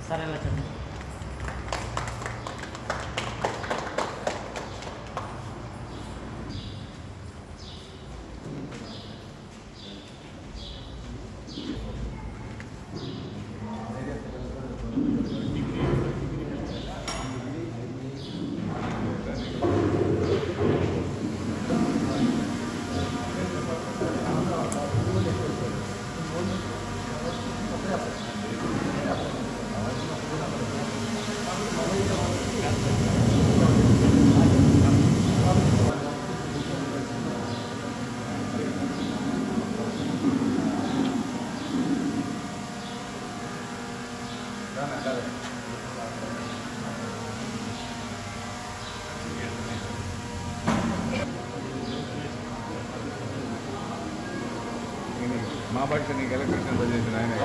సరే లచ్చన్న మా పక్ష నీకు ఎలక్ట్రిషన్ చేసిన ఆయన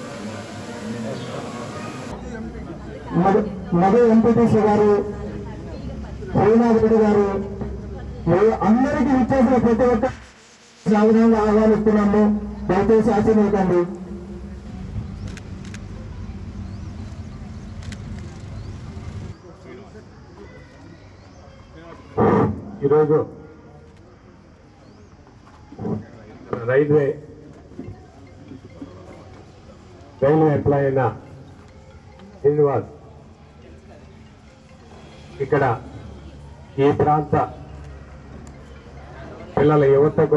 మధు- మధు ఎంపీటీసీ గారు రఘునాథ్ రెడ్డి గారు మరియు అందరికీ ఇచ్చేసిన ప్రతి ఒక్క సాధనంగా ఆహ్వానిస్తున్నాము దయచేసి ఆశీర్వదండి ఈరోజు రైల్వే రైల్వే ఎంప్లాయ్ అయిన శ్రీనివాస్ ఇక్కడ ఈ ప్రాంత పిల్లల యువతకు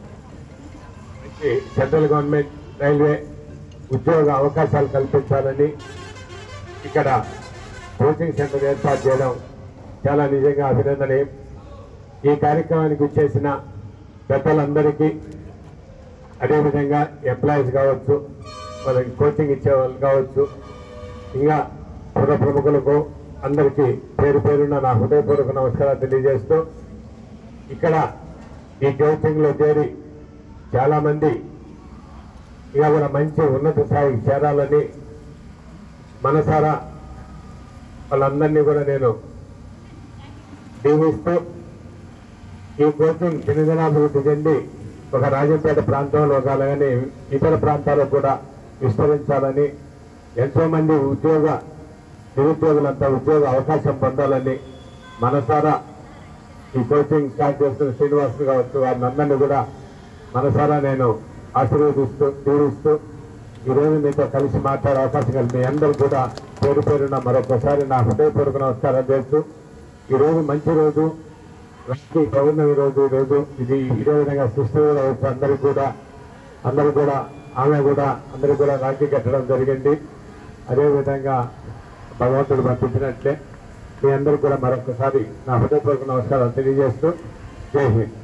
ఈ సెంట్రల్ గవర్నమెంట్ రైల్వే ఉద్యోగ అవకాశాలు కల్పించాలని ఇక్కడ కోచింగ్ సెంటర్ ఏర్పాటు చేయడం చాలా నిజంగా అభినందనీయం ఈ కార్యక్రమానికి వచ్చేసిన పెద్దలందరికీ అదేవిధంగా ఎంప్లాయీస్ కావచ్చు మనకి కోచింగ్ ఇచ్చే వాళ్ళు కావచ్చు ఇంకా పుర ప్రముఖులకు అందరికీ పేరు పేరున నా హృదయపూర్వక నమస్కారాలు తెలియజేస్తూ ఇక్కడ ఈ కోచింగ్లో చేరి చాలామంది ఇక కూడా మంచి ఉన్నత స్థాయికి చేరాలని మనసారా వాళ్ళందరినీ కూడా నేను దీవిస్తూ ఈ కోచింగ్ దినదినాభివృద్ధి చెంది ఒక రాజంపేట ప్రాంతంలో కాదని ఇతర ప్రాంతాలకు కూడా విస్తరించాలని ఎంతో మంది ఉద్యోగ నిరుద్యోగులంతా ఉద్యోగ అవకాశం పొందాలని మనసారా ఈ కోచింగ్ స్టార్ట్ చేస్తున్న శ్రీనివాస్ కావచ్చు వారిని అందరినీ కూడా మనసారా నేను ఆశీర్వదిస్తూ దీవిస్తూ ఈరోజు మీతో కలిసి మాట్లాడే అవకాశం కలిగి మీ అందరూ కూడా పేరు పేరున మరొకసారి నా హృదయపూర్వక నమస్కారం చేస్తూ ఈరోజు మంచి రోజు రాత్రి పౌర్ణమి రోజు ఈరోజు ఇది ఇదే విధంగా సిస్టర్ కూడా వచ్చి అందరికి కూడా అందరూ కూడా ఆమె కూడా అందరూ కూడా రాఖీ కట్టడం జరిగింది అదేవిధంగా భగవంతుడు పంపించినట్లే మీ అందరూ కూడా మరొకసారి నా హృదయపూర్వక నమస్కారాలు తెలియజేస్తూ జై హింద్